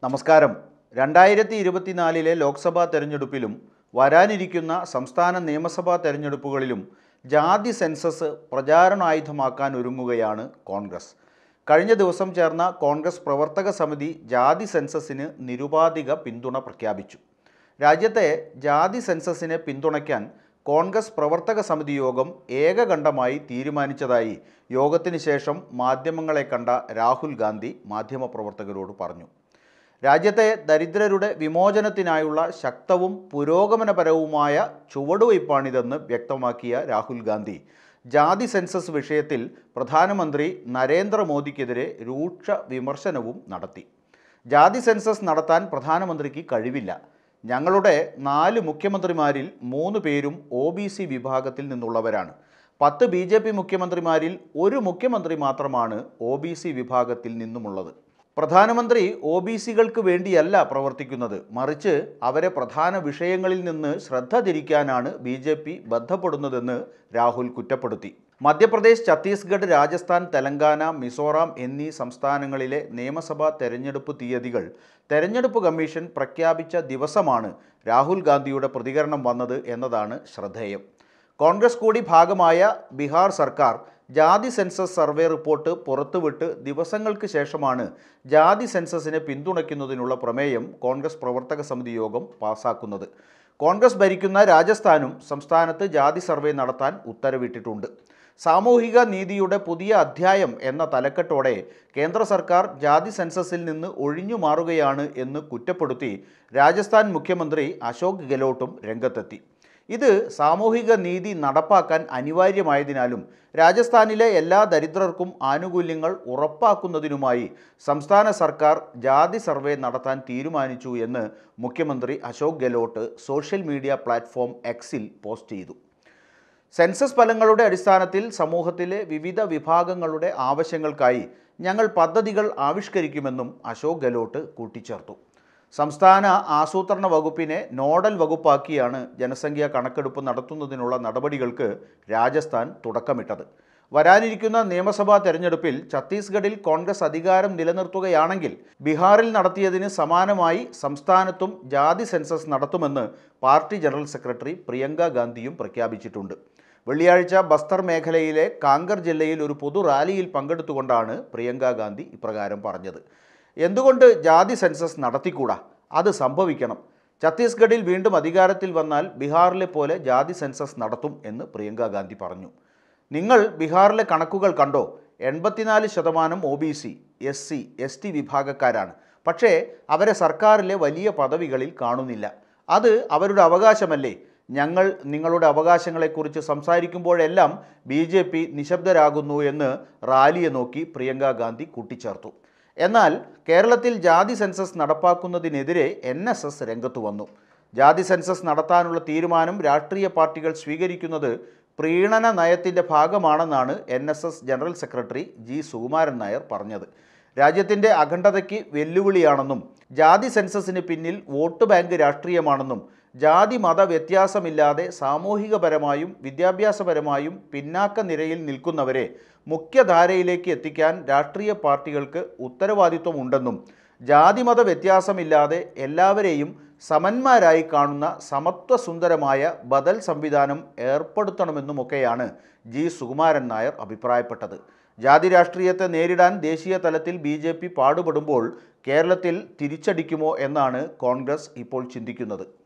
നമസ്കാരം രണ്ടായിരത്തി ഇരുപത്തിനാലിലെ ലോക്സഭാ തെരഞ്ഞെടുപ്പിലും വരാനിരിക്കുന്ന സംസ്ഥാന നിയമസഭാ തെരഞ്ഞെടുപ്പുകളിലും ജാതി സെൻസസ് പ്രചാരണായുധമാക്കാൻ ഒരുങ്ങുകയാണ് കോൺഗ്രസ് കഴിഞ്ഞ ദിവസം ചേർന്ന കോൺഗ്രസ് പ്രവർത്തക സമിതി ജാതി സെൻസസിന് നിരുപാധിക പിന്തുണ പ്രഖ്യാപിച്ചു രാജ്യത്തെ ജാതി സെൻസസിനെ പിന്തുണയ്ക്കാൻ കോൺഗ്രസ് പ്രവർത്തക സമിതി യോഗം ഏകകണ്ഠമായി തീരുമാനിച്ചതായി യോഗത്തിന് ശേഷം മാധ്യമങ്ങളെ കണ്ട രാഹുൽ ഗാന്ധി മാധ്യമപ്രവർത്തകരോട് പറഞ്ഞു രാജ്യത്തെ ദരിദ്രരുടെ വിമോചനത്തിനായുള്ള ശക്തവും പുരോഗമനപരവുമായ ചുവടുവയ്പ്പാണിതെന്ന് വ്യക്തമാക്കിയ രാഹുൽ ഗാന്ധി ജാതി സെൻസസ് വിഷയത്തിൽ പ്രധാനമന്ത്രി നരേന്ദ്രമോദിക്കെതിരെ രൂക്ഷ വിമർശനവും നടത്തി ജാതി സെൻസസ് നടത്താൻ പ്രധാനമന്ത്രിക്ക് കഴിവില്ല ഞങ്ങളുടെ നാല് മുഖ്യമന്ത്രിമാരിൽ മൂന്ന് പേരും ഒ ബി സി വിഭാഗത്തിൽ നിന്നുള്ളവരാണ് പത്ത് ബി ജെ പി മുഖ്യമന്ത്രിമാരിൽ ഒരു മുഖ്യമന്ത്രി മാത്രമാണ് ഒ ബി സി വിഭാഗത്തിൽ നിന്നുമുള്ളത് പ്രധാനമന്ത്രി ഒ ബി സികൾക്ക് വേണ്ടിയല്ല പ്രവർത്തിക്കുന്നത് മറിച്ച് അവരെ പ്രധാന വിഷയങ്ങളിൽ നിന്ന് ശ്രദ്ധ തിരിക്കാനാണ് ബി ജെ പി ബന്ധപ്പെടുന്നതെന്ന് രാഹുൽ കുറ്റപ്പെടുത്തി മധ്യപ്രദേശ് ഛത്തീസ്ഗഡ് രാജസ്ഥാൻ തെലങ്കാന മിസോറാം എന്നീ സംസ്ഥാനങ്ങളിലെ നിയമസഭാ തെരഞ്ഞെടുപ്പ് തീയതികൾ തെരഞ്ഞെടുപ്പ് കമ്മീഷൻ പ്രഖ്യാപിച്ച ദിവസമാണ് രാഹുൽ ഗാന്ധിയുടെ പ്രതികരണം വന്നത് എന്നതാണ് ശ്രദ്ധേയം കോൺഗ്രസ് കൂടി ഭാഗമായ ബീഹാർ സർക്കാർ ജാതി സെൻസസ് സർവേ റിപ്പോർട്ട് പുറത്തുവിട്ട് ദിവസങ്ങൾക്ക് ശേഷമാണ് ജാതി സെൻസസിനെ പിന്തുണയ്ക്കുന്നതിനുള്ള പ്രമേയം കോൺഗ്രസ് പ്രവർത്തക സമിതി യോഗം പാസാക്കുന്നത് കോൺഗ്രസ് ഭരിക്കുന്ന രാജസ്ഥാനും സംസ്ഥാനത്ത് ജാതി സർവേ നടത്താൻ ഉത്തരവിട്ടിട്ടുണ്ട് സാമൂഹിക നീതിയുടെ പുതിയ അധ്യായം എന്ന തലക്കെട്ടോടെ കേന്ദ്ര സർക്കാർ ജാതി സെൻസസിൽ നിന്ന് ഒഴിഞ്ഞു മാറുകയാണ് എന്ന് കുറ്റപ്പെടുത്തി രാജസ്ഥാൻ മുഖ്യമന്ത്രി അശോക് ഗെലോട്ടും രംഗത്തെത്തി ഇത് സാമൂഹിക നീതി നടപ്പാക്കാൻ അനിവാര്യമായതിനാലും രാജസ്ഥാനിലെ എല്ലാ ദരിദ്രർക്കും ആനുകൂല്യങ്ങൾ ഉറപ്പാക്കുന്നതിനുമായി സംസ്ഥാന സർക്കാർ ജാതി സർവേ നടത്താൻ തീരുമാനിച്ചു എന്ന് മുഖ്യമന്ത്രി Ashok Gehlot social media platform എക്സിൽ പോസ്റ്റ് ചെയ്തു സെൻസസ് ഫലങ്ങളുടെ അടിസ്ഥാനത്തിൽ സമൂഹത്തിലെ വിവിധ വിഭാഗങ്ങളുടെ ആവശ്യങ്ങൾക്കായി ഞങ്ങൾ പദ്ധതികൾ ആവിഷ്കരിക്കുമെന്നും അശോക് ഗെലോട്ട് കൂട്ടിച്ചേർത്തു സംസ്ഥാന ആസൂത്രണ വകുപ്പിനെ നോഡൽ വകുപ്പാക്കിയാണ് ജനസംഖ്യാ കണക്കെടുപ്പ് നടത്തുന്നതിനുള്ള നടപടികൾക്ക് രാജസ്ഥാൻ തുടക്കമിട്ടത് വരാനിരിക്കുന്ന നിയമസഭാ തെരഞ്ഞെടുപ്പിൽ ഛത്തീസ്ഗഡിൽ കോൺഗ്രസ് അധികാരം നിലനിർത്തുകയാണെങ്കിൽ ബീഹാറിൽ നടത്തിയതിന് സമാനമായി സംസ്ഥാനത്തും ജാതി സെൻസസ് നടത്തുമെന്ന് പാർട്ടി ജനറൽ സെക്രട്ടറി പ്രിയങ്ക ഗാന്ധിയും പ്രഖ്യാപിച്ചിട്ടുണ്ട് വെള്ളിയാഴ്ച ബസ്തർ മേഖലയിലെ കാങ്കർ ജില്ലയിൽ ഒരു പൊതു റാലിയിൽ പങ്കെടുത്തുകൊണ്ടാണ് പ്രിയങ്ക ഗാന്ധി ഇപ്രകാരം പറഞ്ഞത് എന്തുകൊണ്ട് ജാതി സെൻസസ് നടത്തിക്കൂടാ അത് സംഭവിക്കണം ഛത്തീസ്ഗഡിൽ വീണ്ടും അധികാരത്തിൽ വന്നാൽ ബീഹാറിലെ പോലെ ജാതി സെൻസസ് നടത്തും എന്ന് പ്രിയങ്ക ഗാന്ധി പറഞ്ഞു നിങ്ങൾ ബീഹാറിലെ കണക്കുകൾ കണ്ടോ എൺപത്തിനാല് ശതമാനം O B C S C S T വിഭാഗക്കാരാണ് പക്ഷേ അവരെ സർക്കാരിലെ വലിയ പദവികളിൽ കാണുന്നില്ല അത് അവരുടെ അവകാശമല്ലേ ഞങ്ങൾ നിങ്ങളുടെ അവകാശങ്ങളെക്കുറിച്ച് സംസാരിക്കുമ്പോഴെല്ലാം ബി ജെ പി നിശബ്ദരാകുന്നു എന്ന് റാലിയെ നോക്കി പ്രിയങ്ക ഗാന്ധി കൂട്ടിച്ചേർത്തു എന്നാൽ കേരളത്തിൽ ജാതി സെൻസസ് നടപ്പാക്കുന്നതിനെതിരെ എൻ എസ് എസ് രംഗത്തു വന്നു ജാതി സെൻസസ് നടത്താനുള്ള തീരുമാനം രാഷ്ട്രീയ പാർട്ടികൾ സ്വീകരിക്കുന്നത് പ്രീണന നയത്തിൻ്റെ ഭാഗമാണെന്നാണ് N S S general secretary G Sukumaran Nair പറഞ്ഞത് രാജ്യത്തിൻ്റെ അഖണ്ഡതയ്ക്ക് വെല്ലുവിളിയാണെന്നും ജാതി സെൻസസിന് പിന്നിൽ വോട്ട് ബാങ്ക് രാഷ്ട്രീയമാണെന്നും ജാതി മത വ്യത്യാസമില്ലാതെ സാമൂഹികപരമായും വിദ്യാഭ്യാസപരമായും പിന്നാക്ക നിരയിൽ നിൽക്കുന്നവരെ മുഖ്യധാരയിലേക്ക് എത്തിക്കാൻ രാഷ്ട്രീയ പാർട്ടികൾക്ക് ഉത്തരവാദിത്വമുണ്ടെന്നും ജാതിമത വ്യത്യാസമില്ലാതെ എല്ലാവരെയും സമന്മാരായി കാണുന്ന സമത്വസുന്ദരമായ ബദൽ സംവിധാനം ഏർപ്പെടുത്തണമെന്നുമൊക്കെയാണ് ജി സുകുമാരൻ നായർ അഭിപ്രായപ്പെട്ടത് ജാതി രാഷ്ട്രീയത്തെ നേരിടാൻ ദേശീയ തലത്തിൽ ബി ജെ പി പാടുപെടുമ്പോൾ കേരളത്തിൽ തിരിച്ചടിക്കുമോ എന്നാണ് കോൺഗ്രസ് ഇപ്പോൾ ചിന്തിക്കുന്നത്